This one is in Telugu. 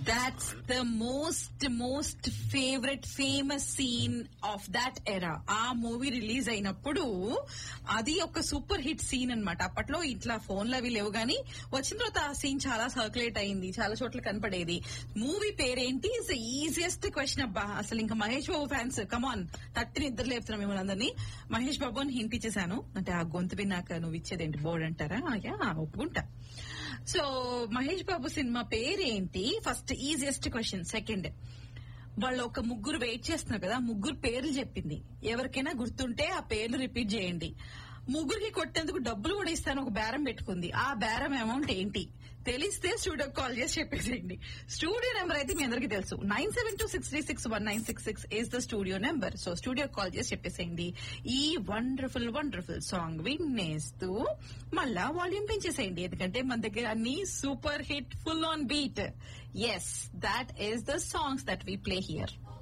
that's the most most favourite famous scene of that era ఆ మూవీ రిలీజ్ అయినప్పుడు అది ఒక సూపర్ హిట్ సీన్ అన్నమాట అప్పట్లో ఇట్లా ఫోన్లు అవి లేవు గానీ వచ్చిన తర్వాత ఆ సీన్ చాలా సర్క్యులేట్ అయింది చాలా చోట్ల కనపడేది మూవీ పేరేంటి ఇస్ ఈజియెస్ట్ క్వశ్చన్ అబ్బా అసలు ఇంకా మహేష్ బాబు ఫ్యాన్స్ కమాన్ తట్టి నిద్ర లేపుతున్నాం మిమ్మల్ని అందరినీ మహేష్ బాబు అని హింట్ ఇచ్చేసాను అంటే ఆ గొంతు విన్నాక నువ్వు ఇచ్చేదేంటి బోర్డు అంటారా యా ఒప్పుకుంటా సో మహేష్ బాబు సినిమా పేరేంటి ఫస్ట్ ఈజియెస్ట్ క్వశ్చన్ సెకండ్ వాళ్ళు ఒక ముగ్గురు వెయిట్ చేస్తున్నారు కదా ముగ్గురు పేర్లు చెప్పింది ఎవరికైనా గుర్తుంటే ఆ పేర్లు రిపీట్ చేయండి ముగ్గురికి కొట్టేందుకు డబ్బులు కూడా ఇస్తాను ఒక బేరం పెట్టుకుంది ఆ బేరం అమౌంట్ ఏంటి తెలిస్తే స్టూడియో కాల్ చేసి చెప్పేసేయండి స్టూడియో నెంబర్ అయితే మీ అందరికీ తెలుసు nine seven two six three six one nine six six is the studio number so studio call చేసి చెప్పేసేయండి ఈ వండర్ఫుల్ వండర్ఫుల్ సాంగ్ వినేస్తూ మళ్ళా వాల్యూమ్ పెంచేసేయండి ఎందుకంటే మన దగ్గర అన్ని super hit full on beat yes that is the songs that we play here